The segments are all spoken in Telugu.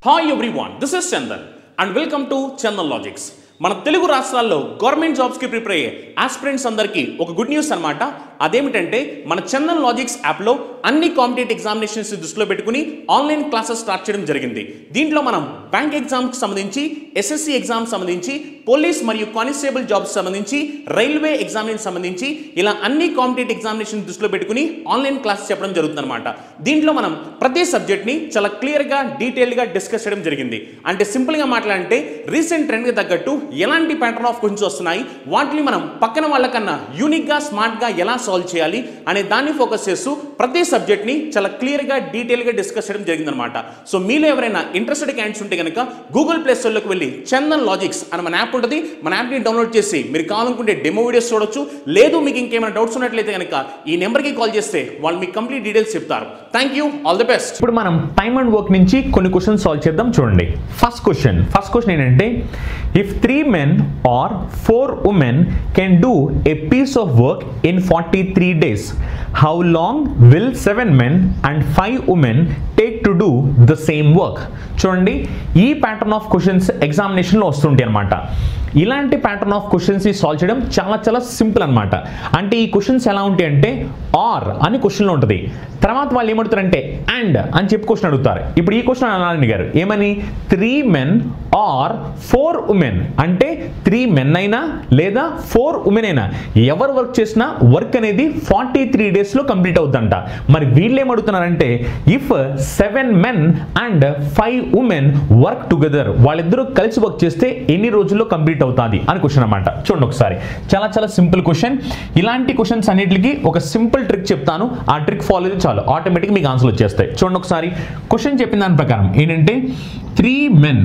hi everyone this is Chandan and welcome to Chandan logics మన తెలుగు రాష్ట్రాల్లో గవర్నమెంట్ జాబ్స్కి ప్రిపేర్ అయ్యే ఆస్పిరెంట్స్ అందరికీ ఒక గుడ్ న్యూస్ అనమాట అదేమిటంటే మన చందన్ లాజిక్స్ యాప్లో అన్ని కాంపిటేటివ్ ఎగ్జామినేషన్స్ దృష్టిలో పెట్టుకుని ఆన్లైన్ క్లాసెస్ స్టార్ట్ చేయడం జరిగింది దీంట్లో మనం బ్యాంక్ ఎగ్జామ్కి సంబంధించి ఎస్ఎస్సి ఎగ్జామ్ సంబంధించి పోలీస్ మరియు కానిస్టేబుల్ జాబ్స్ సంబంధించి రైల్వే ఎగ్జామినేషన్ సంబంధించి ఇలా అన్ని కాంపిటేటివ్ ఎగ్జామినేషన్ దృష్టిలో పెట్టుకుని ఆన్లైన్ క్లాస్ చెప్పడం జరుగుతుందన్నమాట దీంట్లో మనం ప్రతి సబ్జెక్ట్ని చాలా క్లియర్గా డీటెయిల్గా డిస్కస్ చేయడం జరిగింది అంటే సింపుల్గా మాట్లాడంటే రీసెంట్ ట్రెండ్కి తగ్గట్టు ఎలాంటి ప్యాటర్న్ ఆఫ్ క్వశ్చన్స్ వస్తున్నాయి వాటిని మనం పక్కన వాళ్ళకన్నా యూనిక్గా స్మార్ట్గా ఎలా సాల్వ్ చేయాలి అనే దాన్ని ఫోకస్ చేస్తూ ప్రతి సబ్జెక్ట్ని చాలా క్లియర్గా డీటెయిల్గా డిస్కస్ చేయడం జరిగిందనమాట సో మీలో ఎవరైనా ఇంట్రెస్టెడ్ క్యాండిడేట్స్ ఉంటే కనుక గూగుల్ ప్లే స్టోర్లోకి వెళ్ళి చందన్ లాజిక్స్ అని మన యాప్ ఉంటుంది మన యాప్ని డౌన్లోడ్ చేసి మీరు కావాలనుకుంటే డెమో వీడియోస్ చూడొచ్చు లేదు మీకు ఇంకేమైనా డౌట్స్ ఉన్నట్లయితే కనుక ఈ నెంబర్కి కాల్ చేస్తే వాళ్ళు మీకు కంప్లీట్ డీటెయిల్స్ చెప్తారు thank you all the best ఇప్పుడు మనం టైమ్ అండ్ వర్క్ నుంచి కొన్ని క్వశ్చన్స్ సాల్వ్ చేద్దాం చూడండి ఫస్ట్ క్వశ్చన్ ఫస్ట్ క్వశ్చన్ ఏంటంటే if three men or four women can do a piece of work in forty three days how long will seven men and five women take to do the same work చూడండి ఈ ప్యాటర్న్ ఆఫ్ క్వశ్చన్స్ ఎగ్జామినేషన్లో వస్తుంటాయి అనమాట ఇలాంటి ప్యాటర్న్ ఆఫ్ క్వశ్చన్స్ సాల్వ్ చేయడం చాలా చాలా సింపుల్ అనమాట అంటే ఈ క్వశ్చన్స్ ఎలా ఉంటాయి అంటే ఆర్ అని క్వశ్చన్లో ఉంటుంది తర్వాత వాళ్ళు ఏమడుతారంటే అండ్ అని చెప్పి క్వశ్చన్ అడుగుతారు ఇప్పుడు ఈ క్వశ్చన్ అలా అడిగారు ఏమని three men or four women అంటే త్రీ మెన్ అయినా లేదా ఫోర్ ఉమెన్ అయినా ఎవరు వర్క్ చేసినా వర్క్ అనేది ఫార్టీ త్రీ డేస్లో కంప్లీట్ అవుతుందంట మరి వీళ్ళు ఏమడుగుతున్నారంటే if seven men and five women work together వాళ్ళిద్దరూ కలిసి వర్క్ చేస్తే ఎన్ని రోజుల్లో కంప్లీట్ అవుతుంది అని క్వశ్చన్ అనమాట చూడండి ఒకసారి చాలా చాలా సింపుల్ క్వశ్చన్ ఇలాంటి క్వశ్చన్స్ అన్నిటికి ఒక సింపుల్ ట్రిక్ చెప్తాను ఆ ట్రిక్ ఫాలో అయితే చాలు ఆటోమేటిక్ మీకు ఆన్సర్ వచ్చేస్తాయి చూడండి ఒకసారి క్వశ్చన్ చెప్పిన దాని ప్రకారం ఏంటంటే three men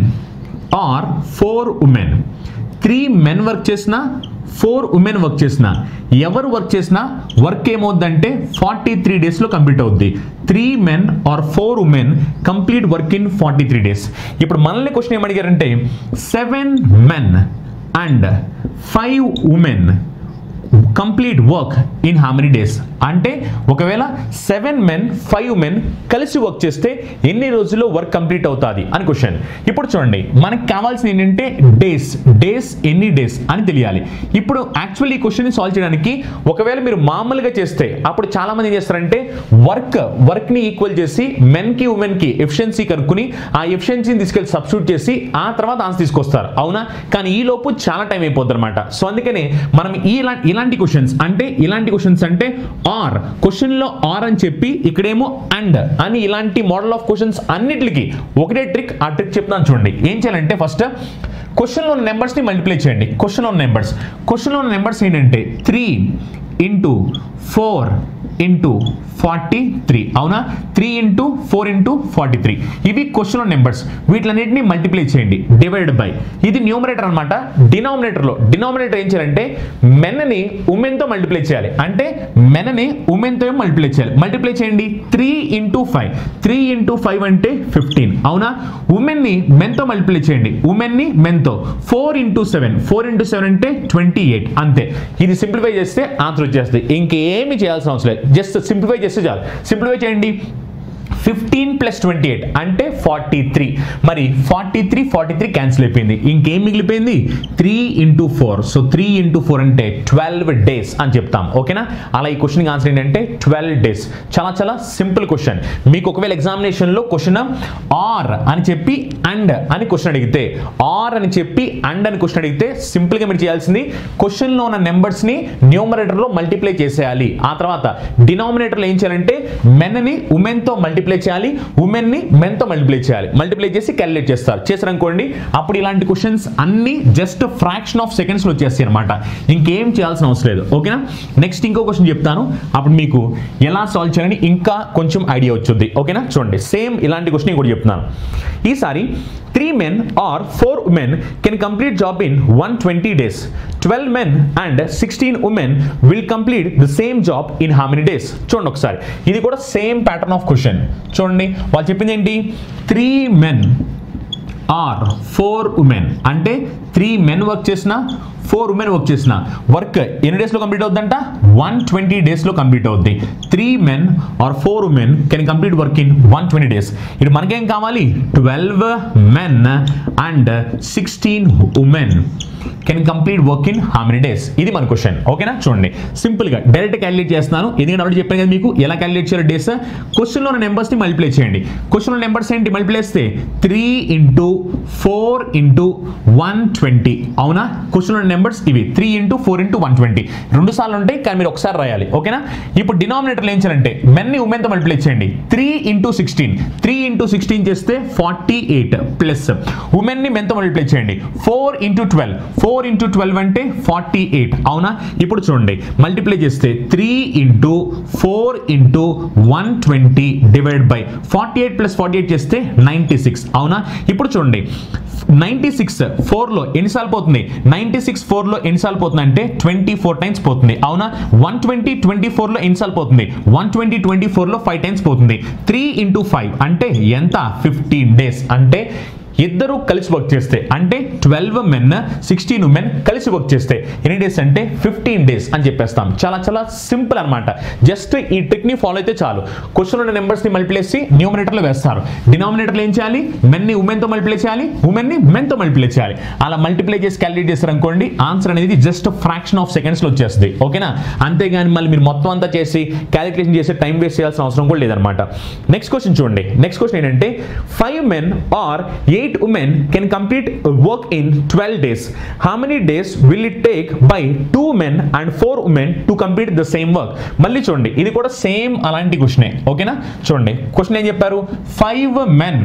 or four women three men work చేసిన ఫోర్ ఉమెన్ వర్క్ చేసిన ఎవరు వర్క్ చేసినా వర్క్ ఏమవుద్దంటే ఫార్టీ త్రీ డేస్లో కంప్లీట్ అవుద్ది three men or four women complete work in forty three days ఇప్పుడు మనల్ని క్వశ్చన్ ఏమడిగారంటే seven men and five women complete work in how many days అంటే ఒకవేళ సెవెన్ మెన్ ఫైవ్ మెన్ కలిసి వర్క్ చేస్తే ఎన్ని రోజుల్లో వర్క్ కంప్లీట్ అవుతుంది అని క్వశ్చన్ ఇప్పుడు చూడండి మనకి కావాల్సింది ఏంటంటే డేస్ డేస్ ఎన్ని డేస్ అని తెలియాలి ఇప్పుడు యాక్చువల్లీ ఈ క్వశ్చన్ సాల్వ్ చేయడానికి ఒకవేళ మీరు మామూలుగా చేస్తే అప్పుడు చాలా మంది ఏం చేస్తారంటే వర్క్ వర్క్ని ఈక్వల్ చేసి మెన్కి ఉమెన్కి ఎఫిషియన్సీ కనుక్కుని ఆ ఎఫిషియన్సీని తీసుకెళ్ళి సబ్స్టిట్యూట్ చేసి ఆ తర్వాత ఆన్సర్ తీసుకొస్తారు అవునా కానీ ఈ లోపు చాలా టైం అయిపోద్ది అనమాట సో అందుకనే మనం ఈ ఇలా- ఇలాంటి క్వశ్చన్స్ అంటే ఇలాంటి క్వశ్చన్స్ అంటే ఆర్ క్వశ్చన్లో ఆర్ అని చెప్పి ఇక్కడేమో అండ్ అని ఇలాంటి మోడల్ ఆఫ్ క్వశ్చన్స్ అన్నిటికి ఒకటే ట్రిక్ ఆ ట్రిక్ చెప్తాను చూడండి ఏం చేయాలంటే ఫస్ట్ క్వశ్చన్లో ఉన్న నెంబర్స్ని మల్టిప్లై చేయండి క్వశ్చన్లో ఉన్న నెంబర్స్ క్వశ్చన్లో ఉన్న నెంబర్స్ ఏంటంటే three into four into forty three అవునా three into four into forty three ఇవి క్వశ్చన్ నెంబర్స్ వీటిలన్నింటినీ మల్టిప్లై చేయండి డివైడెడ్ బై ఇది న్యూమరేటర్ అనమాట డినామినేటర్లో డినామినేటర్ ఏం చేయాలంటే మెన్ని ఉమెన్తో మల్టిప్లై చేయాలి అంటే మెన్ని ఉమెన్తో మల్టిప్లై చేయాలి మల్టిప్లై చేయండి three into five three into five అంటే ఫిఫ్టీన్ అవునా ఉమెన్ని మెన్తో మల్టిప్లై చేయండి ఉమెన్ని మెన్తో four into seven four into seven అంటే ట్వంటీ ఎయిట్ అంతే ఇది సింప్లిఫై చేస్తే ఆన్సర్ వచ్చేస్తుంది ఇంకేమి చేయాల్సిన అవసరం లేదు జస్ట్ సింప్లిఫై చేస్తే చాలు సింప్లిఫై చేయండి ఫిఫ్టీన్ ప్లస్ ట్వంటీ ఎయిట్ అంటే ఫార్టీ త్రీ మరి forty three forty three cancel అయిపోయింది ఇంకేం మిగిలిపోయింది three into four so three into four అంటే ట్వెల్వ్ డేస్ అని చెప్తాం ఓకేనా అలా ఈ క్వశ్చన్ ఆన్సర్ ఏంటంటే ట్వెల్వ్ డేస్ చాలా చాలా సింపుల్ క్వశ్చన్ మీకు ఒకవేళ ఎగ్జామినేషన్లో క్వశ్చన్ ఆర్ అని చెప్పి అండ్ అని క్వశ్చన్ అడిగితే ఆర్ అని చెప్పి అండ్ అని క్వశ్చన్ అడిగితే సింపుల్గా మీరు చేయాల్సింది క్వశ్చన్లో ఉన్న నెంబర్స్ని న్యూమరేటర్లో మల్టిప్లై చేసేయాలి ఆ తర్వాత డినామినేటర్లో ఏం చేయాలంటే మెన్ని ఉమెన్తో మల్టిప్లై చేయాలి ఉమెన్ని మెన్తో మల్టిప్లై చేయాలి మల్టిప్లై చేసి క్యాలిక్యులేట్ చేస్తారు చేశారనుకోండి అప్పుడు ఇలాంటి క్వశ్చన్స్ అన్ని జస్ట్ ఫ్రాక్షన్ ఆఫ్ సెకండ్స్లో వచ్చేస్తాయి అనమాట ఇంకేం చేయాల్సిన అవసరం లేదు ఓకేనా నెక్స్ట్ ఇంకో క్వశ్చన్ చెప్తాను అప్పుడు మీకు ఎలా సాల్వ్ చేయాలని ఇంకా కొంచెం ఐడియా వచ్చుద్ది ఓకేనా చూడండి సేమ్ ఇలాంటి క్వశ్చన్ కూడా చెప్తున్నాను ఈసారి three men or four women can complete job in one twenty days twelve men and sixteen women will complete the same job in how many days చూడండి ఒకసారి ఇది కూడా సేమ్ ప్యాటర్న్ ఆఫ్ క్వశ్చన్ చూడండి వాళ్ళు చెప్పింది ఏంటి three men or four women అంటే త్రీ మెన్ వర్క్ చేసిన ఫోర్ ఉమెన్ వర్క్ చేసిన వర్క్ ఎన్ని డేస్లో కంప్లీట్ అవుతుందంట వన్ ట్వంటీ డేస్లో కంప్లీట్ అవుద్ది three men or four women can complete work in one twenty days ఇప్పుడు మనకేం కావాలి twelve men and sixteen women can complete work in how many days ఇది మన క్వశ్చన్ ఓకేనా చూడండి సింపుల్గా డైరెక్ట్ క్యాలిక్యులేట్ చేస్తున్నాను ఎందుకంటే ఆల్రెడీ చెప్పాను కదా మీకు ఎలా క్యాలిక్యులేట్ చేయాలి డేస్ క్వశ్చన్లో ఉన్న నెంబర్స్ని మల్టిప్లై చేయండి క్వశ్చన్లో నెంబర్స్ ఏంటి మల్టిప్లై చేస్తే three into four into one twenty అవునా క్వశ్చన్లో నెంబర్స్ ఇవి three into four into one twenty రెండు సార్లు ఉంటాయి కానీ మీరు ఒకసారి రాయాలి ఓకేనా ఇప్పుడు డినామినేటర్లు ఏం చేయాలంటే మెన్ని ఉమెన్తో మల్టిప్లై చేయండి three into sixteen three into sixteen చేస్తే ఫార్టీ ఎయిట్ ప్లస్ ఉమెన్ని మెన్తో మల్టిప్లై చేయండి four into twelve four into twelve అంటే ఫార్టీ ఎయిట్ అవునా ఇప్పుడు చూడండి మల్టిప్లై చేస్తే three into four into one twenty divide by forty eight plus forty eight చేస్తే నైంటీ సిక్స్ అవునా ఇప్పుడు చూడండి నైంటీ సిక్స్ ఫోర్లో ఎన్నిసార్లు పోతుంది నైంటీ సిక్స్ ఫోర్లో ఎన్నిసార్లు పోతుంది అంటే ట్వంటీ ఫోర్ టైమ్స్ పోతుంది అవునా వన్ ట్వంటీ ట్వంటీ ఫోర్లో ఎన్నిసార్లు పోతుంది వన్ ట్వంటీ ట్వంటీ ఫోర్లో ఫైవ్ టైమ్స్ పోతుంది త్రీ ఇంటూ ఫైవ్ అంటే ఎంత ఫిఫ్టీన్ డేస్ అంటే ఇద్దరు కలిసి వర్క్ చేస్తే అంటే ట్వెల్వ్ మెన్ సిక్స్టీన్ ఉమెన్ కలిసి వర్క్ చేస్తే ఎన్ని డేస్ అంటే ఫిఫ్టీన్ డేస్ అని చెప్పేస్తాం చాలా చాలా సింపుల్ అనమాట జస్ట్ ఈ ట్రిక్ని ఫాలో అయితే చాలు క్వశ్చన్ ఉన్న నెంబర్స్ని మల్టిప్లై చేసి న్యూమినేటర్లో వేస్తారు డినామినేటర్లో ఏం చేయాలి మెన్ని ఉమెన్తో మల్టిప్లై చేయాలి ఉమెన్ని మెన్తో మల్టిప్లై చేయాలి అలా మల్టిప్లై చేసి క్యాలిక్యులేట్ చేస్తారు అనుకోండి ఆన్సర్ అనేది జస్ట్ ఫ్రాక్షన్ ఆఫ్ సెకండ్స్లో వచ్చేస్తుంది ఓకేనా అంతేగాని మళ్ళీ మీరు మొత్తం అంతా చేసి క్యాలిక్యులేషన్ చేసి టైం వేస్ట్ చేయాల్సిన అవసరం కూడా లేదనమాట నెక్స్ట్ క్వశ్చన్ చూడండి నెక్స్ట్ క్వశ్చన్ ఏంటంటే five men or eight women can complete work in twelve days how many days will it take by two men and four women to complete the same work మళ్ళీ చూడండి ఇది కూడా సేమ్ అలాంటి క్వశ్చనే ఓకేనా చూడండి క్వశ్చన్ ఏం చెప్పారు five men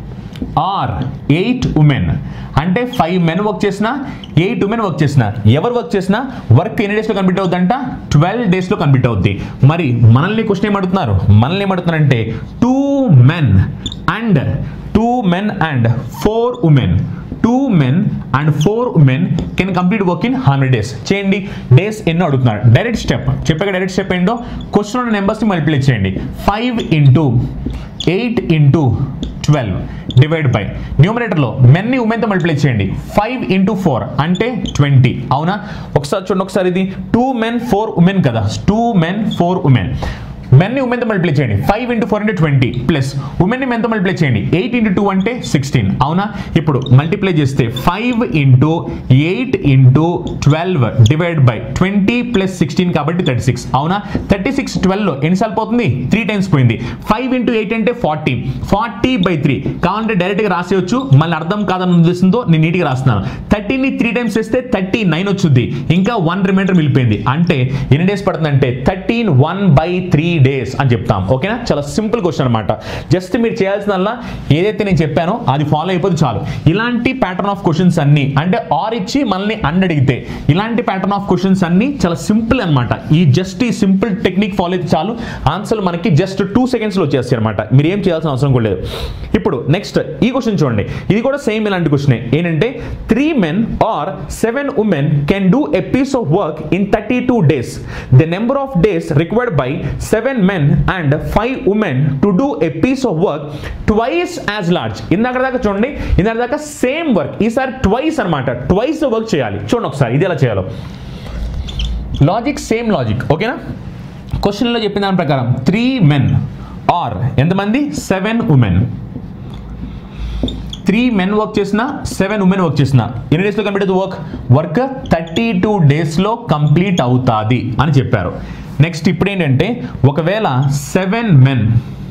or eight women అంటే ఫైవ్ మెన్ వర్క్ చేసిన ఎయిట్ ఉమెన్ వర్క్ చేసిన ఎవరు వర్క్ చేసినా వర్క్ ఎన్ని డేస్లో కంప్లీట్ అవుతుందంట ట్వెల్వ్ డేస్లో కంప్లీట్ అవుద్ది మరి మనల్ని క్వశ్చన్ ఏమడుతున్నారు మనల్ని ఏమడుతున్నారంటే two men and two men and four women two men and four women can complete work in hundred days చేయండి డేస్ ఎన్నో అడుగుతున్నారు డైరెక్ట్ స్టెప్ చెప్పాక డైరెక్ట్ స్టెప్ ఏంటో క్వశ్చన్ ఉన్న నెంబర్స్ని మల్టిప్లై చేయండి five into eight into twelve divide by న్యూమరేటర్లో మెన్ని ఉమెన్తో మల్టిప్లై చేయండి ఫైవ్ ఇంటూ ఫోర్ అంటే ట్వంటీ అవునా ఒకసారి చూడండి ఒకసారి ఇది టూ మెన్ ఫోర్ ఉమెన్ కదా టూ మెన్ ఫోర్ ఉమెన్ మెన్ని ఉమెన్తో మల్టిప్లై చేయండి ఫైవ్ ఇంటూ ఫోర్ అంటే ట్వంటీ ప్లస్ ఉమెన్ని మెన్తో మల్టిప్లై చేయండి ఎయిట్ ఇంటూ టూ అంటే సిక్స్టీన్ అవునా ఇప్పుడు మల్టిప్లై చేస్తే five into eight into twelve divide by twenty plus sixteen కాబట్టి థర్టీ సిక్స్ అవునా థర్టీ సిక్స్ ట్వెల్వ్లో ఎన్నిసార్లు పోతుంది త్రీ టైమ్స్ పోయింది ఫైవ్ ఇంటూ ఎయిట్ అంటే ఫార్టీ ఫార్టీ బై త్రీ కావాలంటే డైరెక్ట్గా రాసేయచ్చు మళ్ళీ అర్థం కాదని ఉద్దేశంతో నేను నీట్గా రాస్తున్నాను థర్టీని త్రీ టైమ్స్ చేస్తే థర్టీ నైన్ వచ్చింది ఇంకా వన్ రిమైండర్ మిగిలిపోయింది అంటే ఎన్ని డేస్ పడుతుందంటే thirteen one by three days అని చెప్తాం ఓకేనా చాలా సింపుల్ క్వశ్చన్ అనమాట జస్ట్ మీరు చేయాల్సిందల్లా ఏదైతే నేను చెప్పానో అది ఫాలో అయిపోతే చాలు ఇలాంటి ప్యాటర్న్ ఆఫ్ క్వశ్చన్స్ అన్ని అంటే ఆర్ ఇచ్చి మనల్ని అన్ అడిగితే ఇలాంటి ప్యాటర్న్ ఆఫ్ క్వశ్చన్స్ అన్ని చాలా సింపుల్ అనమాట ఈ జస్ట్ ఈ సింపుల్ టెక్నిక్ ఫాలో అయితే చాలు ఆన్సర్ మనకి జస్ట్ టూ సెకండ్స్లో వచ్చేస్తాయి అనమాట మీరు ఏం చేయాల్సిన అవసరం కూడా లేదు ఇప్పుడు నెక్స్ట్ ఈ క్వశ్చన్ చూడండి ఇది కూడా సేమ్ ఇలాంటి క్వశ్చన్ ఏంటంటే three men or seven women can do a piece of work in thirty two days the number of days required by seven men and five women to do a piece of work twice as large ఇందాక దాకా చూడండి ఇందాక దాకా సేమ్ వర్క్ ఈసారి ట్వైస్ అనమాట ట్వైస్ వర్క్ చేయాలి చూడండి ఒకసారి ఇది ఎలా చేయాలో లాజిక్ సేమ్ లాజిక్ ఓకేనా క్వశ్చన్లో చెప్పిన దాని ప్రకారం త్రీ మెన్ ఆర్ ఎంతమంది seven women three men work చేసిన సెవెన్ ఉమెన్ వర్క్ చేసిన ఎన్ని డేస్లో కంప్లీట్ అవుతుంది వర్క్ వర్క్ థర్టీ టూ డేస్లో కంప్లీట్ అవుతుంది అని చెప్పారు నెక్స్ట్ ఇప్పుడు ఏంటంటే ఒకవేళ సెవెన్ మెన్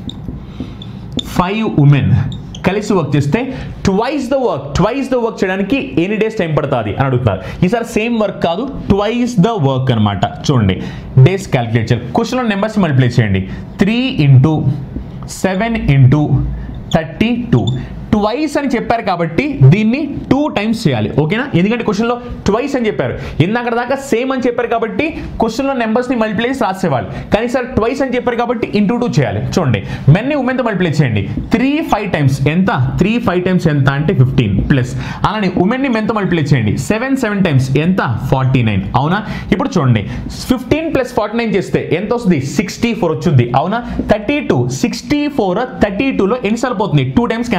ఫైవ్ ఉమెన్ కలిసి వర్క్ చేస్తే twice the work twice the work చేయడానికి ఎన్ని డేస్ టైం పడుతుంది అని అడుగుతున్నారు ఈసారి సేమ్ వర్క్ కాదు ట్వైస్ ద వర్క్ అనమాట చూడండి డేస్ క్యాలిక్యులేట్ చేయాలి క్వశ్చన్లో నెంబర్స్ మల్టిప్లై చేయండి three into seven into thirty two twice అని చెప్పారు కాబట్టి దీన్ని టూ టైమ్స్ చేయాలి ఓకేనా ఎందుకంటే క్వశ్చన్లో ట్వైస్ అని చెప్పారు ఇందాక దాకా సేమ్ అని చెప్పారు కాబట్టి క్వశ్చన్లో నెంబర్స్ని మల్టిప్లై చేసి రాసేవాళ్ళు కానీ సార్ ట్వైస్ అని చెప్పారు కాబట్టి ఇంటూ టూ చేయాలి చూడండి మెన్ని ఉమెన్తో మల్టిప్లై చేయండి త్రీ ఫైవ్ టైమ్స్ ఎంత త్రీ ఫైవ్ టైమ్స్ ఎంత అంటే ఫిఫ్టీన్ ప్లస్ అలానే ఉమెన్ని మెన్తో మల్టిప్లై చేయండి సెవెన్ సెవెన్ టైమ్స్ ఎంత ఫార్టీ నైన్ అవునా ఇప్పుడు చూడండి ఫిఫ్టీన్ ప్లస్ ఫార్టీ నైన్ చేస్తే ఎంత వస్తుంది సిక్స్టీ ఫోర్ వచ్చింది అవునా thirty two sixty four thirty టూలో ఎన్నిసార్లు పోతుంది టూ టైమ్స్ క్యాన్సిల్ అవుతుంది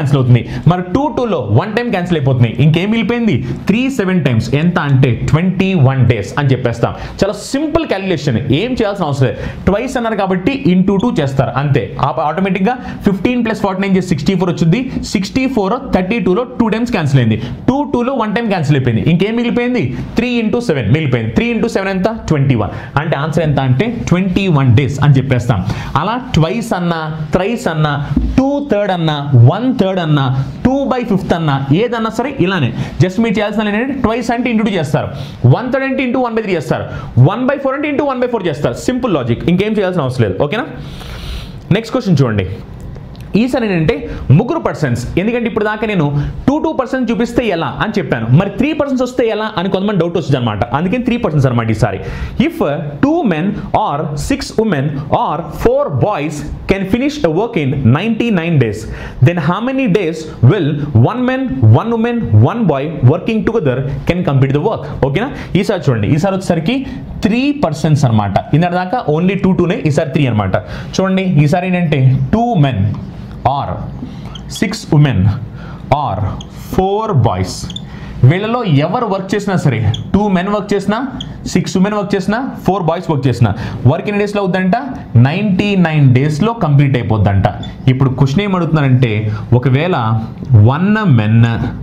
మరి టూ టూలో వన్ టైం క్యాన్సిల్ అయిపోతుంది ఇంకేం మిగిలిపోయింది త్రీ సెవెన్ టైమ్స్ ఎంత అంటే ట్వంటీ వన్ డేస్ అని చెప్పేస్తాం చాలా సింపుల్ క్యాలిక్యులేషన్ ఏం చేయాల్సిన అవసరం లేదు ట్వైస్ అన్నారు కాబట్టి ఇంటూ టూ చేస్తారు అంతే ఆటోమేటిక్గా ఫిఫ్టీన్ ప్లస్ ఫార్టీ నైన్ చేసి సిక్స్టీ ఫోర్ వచ్చింది సిక్స్టీ ఫోర్ థర్టీ టూలో టూ టైమ్స్ క్యాన్సిల్ అయింది టూ టూలో వన్ టైం క్యాన్సిల్ అయిపోయింది ఇంకేం మిగిలిపోయింది త్రీ ఇంటూ సెవెన్ మిగిలిపోయింది త్రీ ఇంటూ సెవెన్ ఎంత ట్వంటీ వన్ అంటే ఆన్సర్ ఎంత అంటే ట్వంటీ వన్ డేస్ అని చెప్పేస్తాం అలా ట్వైస్ అన్నా థ్రైస్ అన్నా టూ థర్డ్ అన్నా వన్ థర్డ్ అన్నా టూ బై ఫిఫ్త్ అన్నా ఏదన్నా సరే ఇలానే జస్ట్ మీరు చేయాల్సిన ఏంటంటే ట్వైస్ అంటే ఇంటూ చేస్తారు వన్ థర్డ్ అంటే ఇంటూ వన్ బై త్రీ చేస్తారు వన్ బై ఫోర్ అంటే ఇంటూ వన్ బై ఫోర్ చేస్తారు సింపుల్ లాజిక్ ఇంకేం చేయాల్సిన అవసరం లేదు ఓకేనా నెక్స్ట్ క్వశ్చన్ చూడండి ఈసారి ఏంటంటే ముగ్గురు పర్సన్స్ ఎందుకంటే ఇప్పుడు దాకా నేను టూ టూ పర్సెంట్ చూపిస్తే ఎలా అని చెప్పాను మరి త్రీ పర్సన్స్ వస్తే ఎలా అని కొంతమంది డౌట్ వచ్చింది అనమాట అందుకని త్రీ పర్సన్స్ అనమాట ఈసారి if two men or six women or four boys can finish a work in ninety nine days then how many days will one men one women one boy working together can complete the work ఓకేనా ఈసారి చూడండి ఈసారి వచ్చేసరికి త్రీ పర్సన్స్ అనమాట ఇందటి దాకా ఓన్లీ టూ టూనే ఈసారి త్రీ అనమాట చూడండి ఈసారి ఏంటంటే two men or six women or four boys వీళ్ళలో ఎవరు వర్క్ చేసినా సరే టూ మెన్ వర్క్ చేసినా సిక్స్ ఉమెన్ వర్క్ చేసినా ఫోర్ బాయ్స్ వర్క్ చేసినా వర్క్ ఎన్ని డేస్లో అవుద్దంట నైంటీ నైన్ డేస్లో కంప్లీట్ అయిపోద్దంట ఇప్పుడు క్వశ్చన్ ఏం అడుగుతున్నారంటే ఒకవేళ one men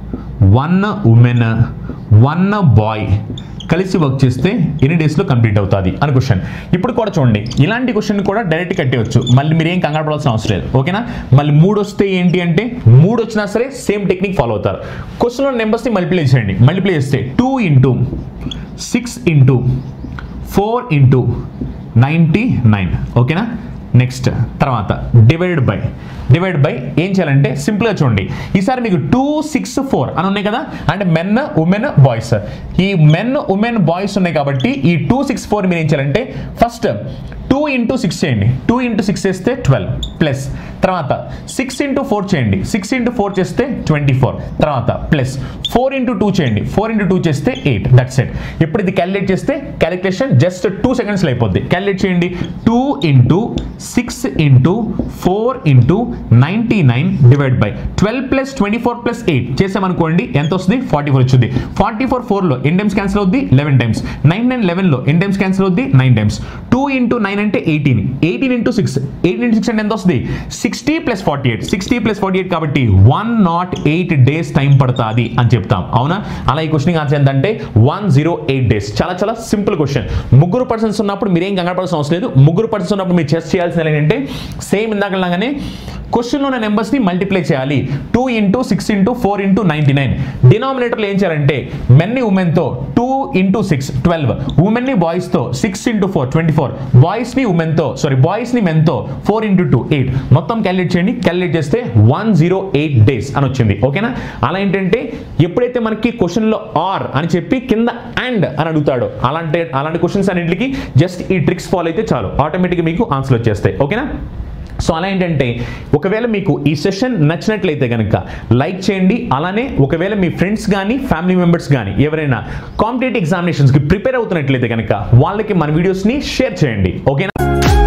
one women one boy కలిసి వర్క్ చేస్తే ఎన్ని డేస్లో కంప్లీట్ అవుతుంది అని క్వశ్చన్ ఇప్పుడు కూడా చూడండి ఇలాంటి క్వశ్చన్ కూడా డైరెక్ట్ కట్టేయచ్చు మళ్ళీ మీరు ఏం కంగారు పడాల్సిన అవసరం లేదు ఓకేనా మళ్ళీ మూడు వస్తే ఏంటి అంటే మూడు వచ్చినా సరే సేమ్ టెక్నిక్ ఫాలో అవుతారు క్వశ్చన్లో నెంబర్స్ని మల్టిప్లై చేయండి మల్టిప్లై చేస్తే two into six into four into ninety nine ఓకేనా నెక్స్ట్ తర్వాత డివైడెడ్ బై డివైడ్ బై ఏం చేయాలంటే సింపుల్గా చూడండి ఈసారి మీకు టూ సిక్స్ ఫోర్ అని ఉన్నాయి కదా అంటే మెన్ ఉమెన్ బాయ్స్ ఈ మెన్ ఉమెన్ బాయ్స్ ఉన్నాయి కాబట్టి ఈ టూ సిక్స్ ఫోర్ మీరు ఏం చేయాలంటే ఫస్ట్ టూ ఇంటూ సిక్స్ చేయండి టూ ఇంటూ సిక్స్ చేస్తే ట్వెల్వ్ ప్లస్ తర్వాత సిక్స్ ఇంటూ ఫోర్ చేయండి సిక్స్ ఇంటూ ఫోర్ చేస్తే ట్వంటీ ఫోర్ తర్వాత ప్లస్ ఫోర్ ఇంటూ టూ చేయండి ఫోర్ ఇంటూ టూ చేస్తే ఎయిట్ దట్స్ ఎట్ ఇప్పుడు ఇది క్యాలిక్యులేట్ చేస్తే క్యాలిక్యులేషన్ జస్ట్ టూ సెకండ్స్లో అయిపోద్ది క్యాలిక్యులేట్ చేయండి two into six into four into ninety nine divide by twelve plus twenty four plus eight చేసామనుకోండి ఎంత వస్తుంది ఫార్టీ ఫోర్ వచ్చింది ఫార్టీ ఫోర్ ఫోర్లో ఎన్ టైమ్స్ క్యాన్సిల్ అవుద్ది లెవెన్ టైమ్స్ నైన్ నైన్ లెవెన్లో ఎన్ టైమ్స్ క్యాన్సిల్ అవుద్ది nine times two into nine అంటే eighteen eighteen into six eighteen into six అంటే ఎంత వస్తుంది sixty plus forty eight sixty plus forty eight కాబట్టి one nought eight days time పడుతుంది అని చెప్తాం అవునా అలా ఈ క్వశ్చన్ ఆన్సర్ ఏంటంటే వన్ జీరో ఎయిట్ డేస్ చాలా చాలా సింపుల్ క్వశ్చన్ ముగ్గురు పర్సన్స్ ఉన్నప్పుడు మీరేం కంగారు పడాల్సిన అవసరం లేదు ముగ్గురు పర్సన్స్ ఉన్నప్పుడు మీరు చెస్ చేయాల్సిన ఏంటంటే సేమ్ ఇందాకలాగానే క్వశ్చన్లో ఉన్న నెంబర్స్ని మల్టిప్లై చేయాలి two into six into four into ninety nine డినామినేటర్లో ఏం చేయాలంటే మెన్ని ఉమెన్తో టూ ఇంటూ సిక్స్ ట్వెల్వ్ ఉమెన్ని బాయ్స్తో six into four twenty four బాయ్స్ని ఉమెన్తో సారీ బాయ్స్ని మెన్తో ఫోర్ ఇంటూ టూ ఎయిట్ మొత్తం క్యాలిక్యులేట్ చేయండి క్యాలిక్యులేట్ చేస్తే వన్ జీరో ఎయిట్ డేస్ అని వచ్చింది ఓకేనా అలా ఏంటంటే ఎప్పుడైతే మనకి క్వశ్చన్లో ఆర్ అని చెప్పి కింద అండ్ అని అడుగుతాడో అలాంటి అలాంటి క్వశ్చన్స్ అన్నింటికి జస్ట్ ఈ ట్రిక్స్ ఫాలో అయితే చాలు ఆటోమేటిక్గా మీకు ఆన్సర్ వచ్చేస్తాయి ఓకేనా సో అలా ఏంటంటే ఒకవేళ మీకు ఈ సెషన్ నచ్చినట్లయితే కనుక లైక్ చేయండి అలానే ఒకవేళ మీ ఫ్రెండ్స్ కానీ ఫ్యామిలీ మెంబర్స్ కానీ ఎవరైనా కాంపిటేటివ్ ఎగ్జామినేషన్స్కి ప్రిపేర్ అవుతున్నట్లయితే కనుక వాళ్ళకి మన వీడియోస్ని షేర్ చేయండి ఓకేనా